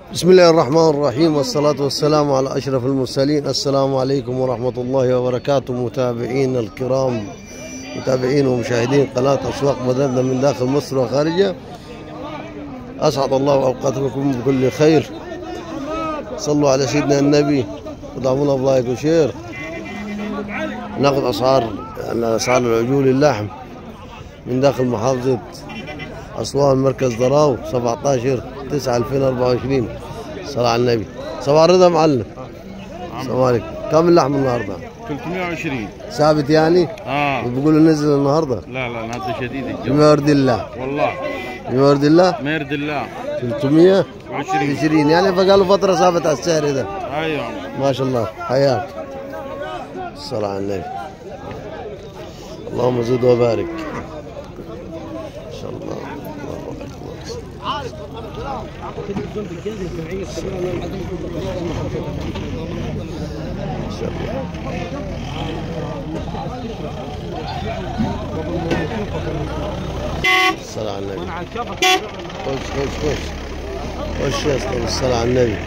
بسم الله الرحمن الرحيم والصلاة والسلام على أشرف المرسلين السلام عليكم ورحمة الله وبركاته متابعين الكرام متابعين ومشاهدين قناة أسواق مدينة من داخل مصر وخارجها أسعد الله أوقاتكم بكل خير صلوا على سيدنا النبي ودعمونا بلايك وشير ناخذ أسعار أسعار العجول اللحم من داخل محافظة أسوان مركز ضراو 17 9 2024 صلاة على النبي صباح الرضا معلم السلام عليكم كم اللحم النهارده؟ 320 ثابت يعني؟ اه بيقولوا نزل النهارده لا لا هذا شديد الجو بما يرضي الله والله بما يرضي الله ميرد الله 320 يعني فقالوا فترة ثابت على السعر ده ايوه ما شاء الله حياك الصلاة على النبي اللهم زد وبارك ان شاء الله الله اكبر ان شاء الله الصلاة على النبي خش خش خش خش يا اسطى الصلاة على النبي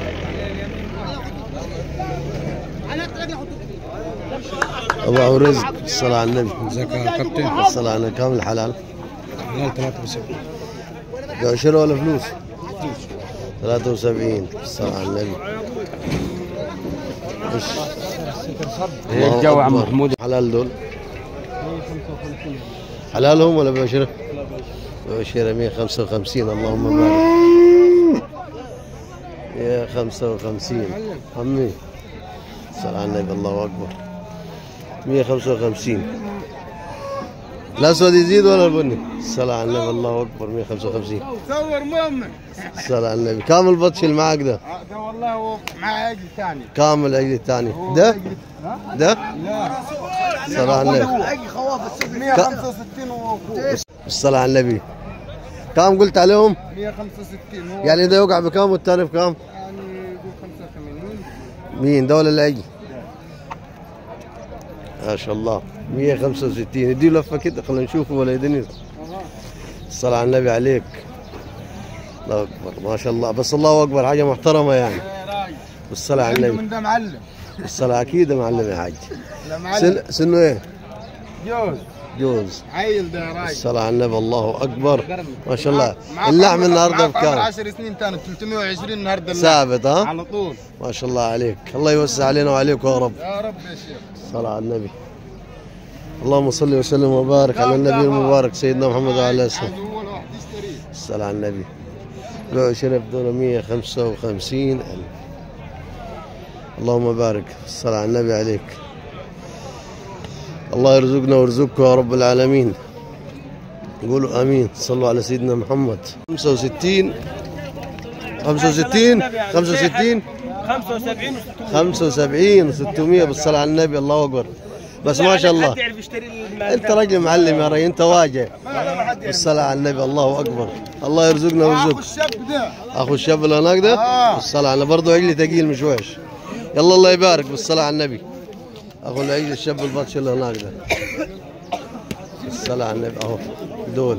ابو رزق الصلاة على النبي ازيك يا كابتن الصلاة على النبي كامل حلال حلال 73 ده عشرة ولا فلوس 73 الصلاة على النبي خش ايه الجو يا عم الله أكبر. محمود حلال دول حلالهم ولا بشرة؟ بشرة 155 اللهم بارك 155 عمي صل على النبي الله اكبر 155 الاسود يزيد ولا البني؟ الصلاة على النبي الله اكبر 155 صور مؤمن الصلاة على النبي كامل بطش اللي معك ده ده والله هو مع عجل ثاني كامل العيد الثاني ده ده لا الصلاة على النبي عجل خواف 165 وفوق الصلاة على النبي كم قلت عليهم؟ 165 هو يعني ده يوقع بكم والثاني بكم؟ يعني يقول 85 مين دول اللي عجل ما شاء الله 165 ادي لفه كده خلينا نشوفه ولا يدني الصلاة على النبي عليك الله اكبر ما شاء الله بس الله اكبر حاجه محترمه يعني يا راجل بالصلاة على عنده النبي من ده معلم الصلاة اكيد يا معلم يا حاج لا معلم سن سنه ايه؟ جوز جوز عيل ده يا راجل الصلاة على النبي الله اكبر ما شاء الله معاه اللحم عمر- النهارده معاه عمر بكام؟ 10 سنين ثاني 320 النهارده اللحم. ثابت ها؟ على طول ما شاء الله عليك الله يوسع علينا وعليكم يا رب يا رب يا شيخ الصلاة على النبي اللهم صل وسلم وبارك على النبي المبارك سيدنا محمد وعلى اله وسلم عايز هو الواحد يشتري الصلاة على النبي بيع شرف دولة 155 ألف اللهم بارك الصلاة على النبي عليك الله يرزقنا ويرزقكم يا رب العالمين قولوا امين صلوا على سيدنا محمد 65 65 65 75 75 600 بالصلاة على النبي الله اكبر بس ما شاء الله يعرف يشتري المال انت راجل معلم يا ري انت واجه بالصلاة على النبي الله اكبر الله يرزقنا اخو ويرزقك الشاب ده اخو الشاب اللي هناك ده آه. بالصلاة على برضه عجلي ثقيل مش وحش يلا الله يبارك بالصلاة على النبي اخو العجل الشاب البطش اللي هناك ده بالصلاة على النبي اهو دول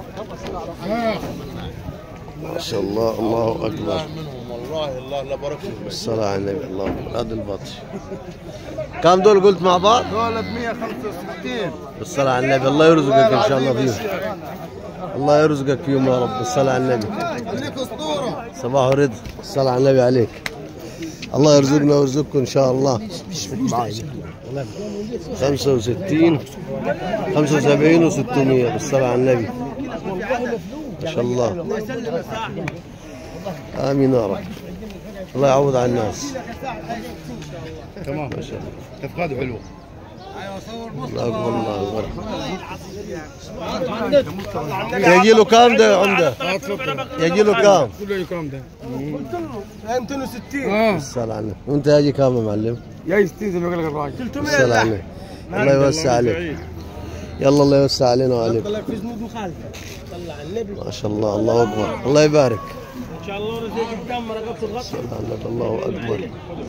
ما شاء الله الله اكبر والله الله لا بارك فيك بالصلاة على النبي الله اكبر هذا البطش كم دول قلت مع بعض دول ب 165 بالصلاة على النبي الله يرزقك ان شاء الله فيهم الله يرزقك فيهم يا رب بالصلاة على النبي خليك اسطوره صباح ورد الصلاة على النبي عليك الله يرزقنا ويرزقكم ان شاء الله 65 75 و600 بالصلاة على النبي ما شاء الله امين يا رب الله يعوض على الناس تمام ما شاء الله تفقد حلو الله اكبر الله اكبر يجي له كام ده يا عمده؟ يجي له كام؟ كله كام ده 260 اه الصلاة على النبي وانت يجي كام يا معلم؟ يا يستين زي ما قال لك الراجل الصلاة على النبي الله يوسع عليك يلا الله يوسع علينا وعليكم الله في زنود مخالفه صلى على النبي ما شاء الله الله اكبر الله يبارك ان شاء الله رزق قدام رقبه الغطا صلى على النبي الله اكبر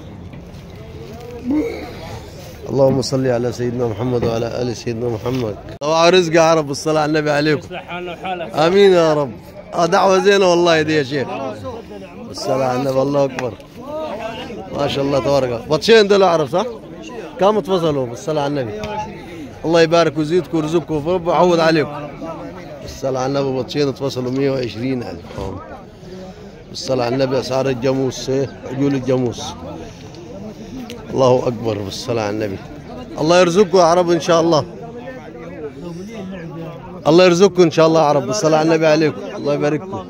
اللهم صل على سيدنا محمد وعلى ال سيدنا محمد طبعا رزق يا رب الصلاه على النبي عليكم يصلح حالنا وحالك امين يا رب آه دعوه زينه والله دي يا شيخ بالصلاة على النبي الله أكبر ما شاء الله تبارك الله بطشين دول أعرف صح؟ كم اتفصلوا بالصلاة على النبي الله يبارك ويزيدكم ويرزقكم ورب يعوض عليكم بالصلاة على النبي بطشين اتفصلوا 120 ألف آه. بالصلاة على النبي أسعار الجاموس إيه؟ عجول الجاموس الله أكبر بالصلاة على النبي الله يرزقكم يا عرب إن شاء الله الله يرزقكم ان شاء الله يا رب الصلاه على النبي عليكم الله يبارككم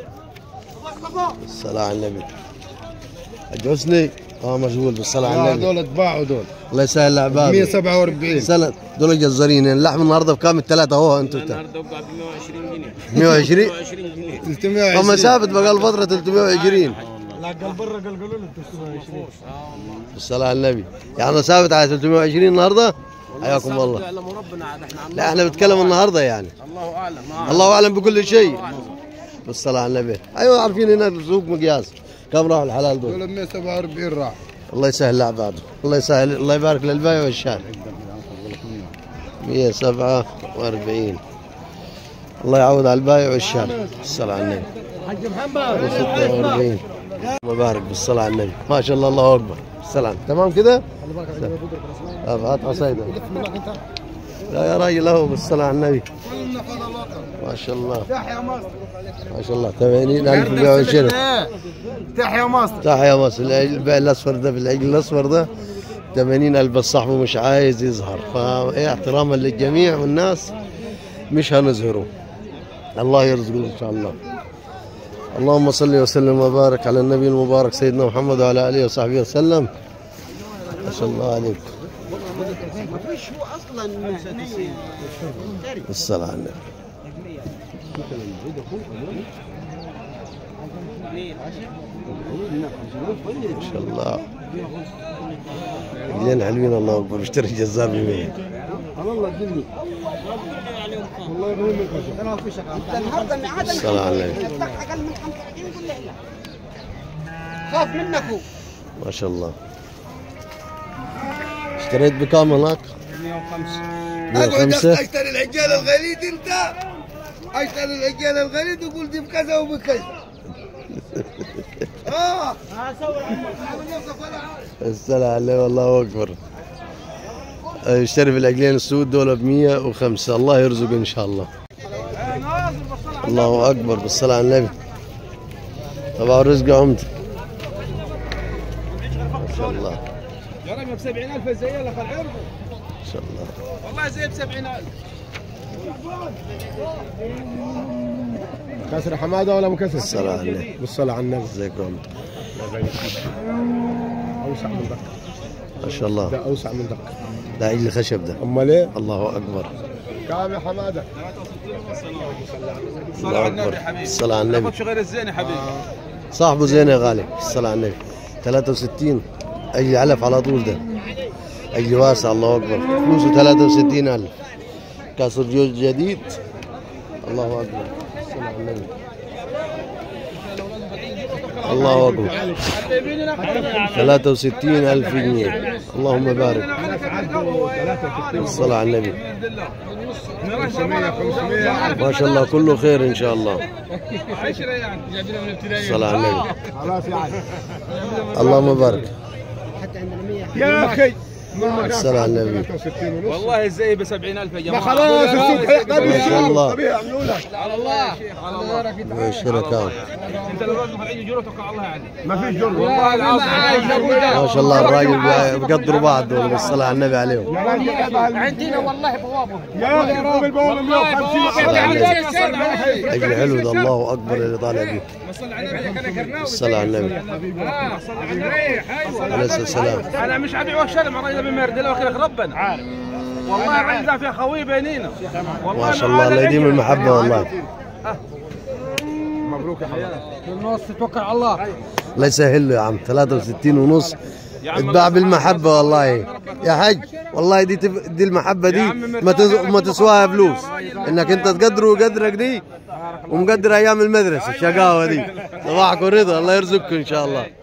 الصلاه على النبي حج حسني اه مشغول بالصلاه على النبي هذول اتباعوا دول الله يسهل العباد 147 سنة دول جزارين اللحم النهارده بكام الثلاثه اهو انتوا بتاع النهارده وقع ب 120 جنيه 120 120 جنيه 320 هم ثابت بقى فتره 320 لا قال برا قال قالوا له 320 بالصلاه على النبي يعني ثابت على 320 النهارده حياكم الله يعلم ربنا عاد احنا عم لا احنا بنتكلم النهارده يعني الله اعلم ما الله اعلم بكل شيء بالصلاه على النبي ايوه عارفين هناك سوق مقياس كم راحوا الحلال دول دول 147 راح الله يسهل لعباده الله يسهل الله يبارك للبايع والشارع 147 الله يعوض على البايع والشارع الصلاة على النبي حج محمد 46 مبارك بالصلاة على النبي ما شاء الله الله أكبر السلام تمام كده؟ طب هات عصايدة لا يا راجل اهو بالصلاة على النبي ما شاء الله ما شاء الله 80000 بيع وشراء تحيا مصر تحيا مصر البيع الاصفر ده بالعجل الاصفر ده 80000 بس صاحبه مش عايز يظهر فايه احتراما للجميع والناس مش هنظهره الله يرزقه ان شاء الله اللهم صل وسلم وبارك على النبي المبارك سيدنا محمد وعلى اله وصحبه وسلم ما شاء الله عليكم الصلاة على النبي ما شاء الله رجلين حلوين الله اكبر بيشتري جزار ب 100 الصلاة على النبي خاف منك هو ما شاء الله اشتريت بكام هناك؟ 105 اشتري العجال الغليظ انت اشتري العجال الغليظ وقول دي بكذا وبكذا اه الصلاة على النبي الله اكبر اشتري في العجلين السود دول ب 105 الله يرزق ان شاء الله الله اكبر بالصلاة على النبي طبعا الرزق عمده ما شاء الله يا رب ب 70000 زي لك العرض ما شاء الله والله زي ب 70000 كسر حماده ولا مكسر؟ الصلاة على النبي بالصلاة على النبي ازيك يا عمده اوسع من دق ما شاء الله ده اوسع من دق ده عجل خشب ده امال ايه؟ الله اكبر كام يا حماده؟ الله اكبر الصلاة على النبي غير الزين يا حبيبي صاحبه زين يا غالي الصلاة على النبي 63 اجلي علف على طول ده اجلي واسع الله اكبر فلوسه 63000 كاسر جوز جديد الله اكبر الصلاة على النبي الله اكبر 63000 جنيه اللهم بارك الصلاة على النبي ما شاء الله كله خير ان شاء الله الصلاة على النبي خلاص يعني اللهم بارك يا اخي الصلاة على النبي 63 ونص والله زي ب 70000 يا جماعه خلاص السوق حيقدر ما شاء الله يعملوا لك على الله يا شيخ على الله ويشتري كام انت لو راجل فرعي جوله توكل على الله يعني ما فيش جرة والله العظيم ما شاء الله الراجل بي- بيقدروا بعض دول بالصلاة على النبي عليهم عندنا والله بوابه يا اخي فوق البوابه 150 الصلاة على النبي اجل حلو ده الله اكبر اللي طالع بيه صل على النبي انا كرناوي الصلاة على النبي اه صل على النبي عليه الصلاة والسلام انا مش ابيع واشتري مع راجل بمرد لو خيرك ربنا عارف والله عندنا في خوي بينينا والله ما شاء الله الله يديم المحبة والله مبروك يا حماده النص توكل على الله الله يسهل له يا عم 63 ونص اتباع بالمحبة والله يا حج والله دي تف... دي المحبة دي ما تز... ما تسواها فلوس انك انت تقدره وقدرك دي ومقدر ايام المدرسة الشقاوة دي صباحكم رضا الله يرزقكم ان شاء الله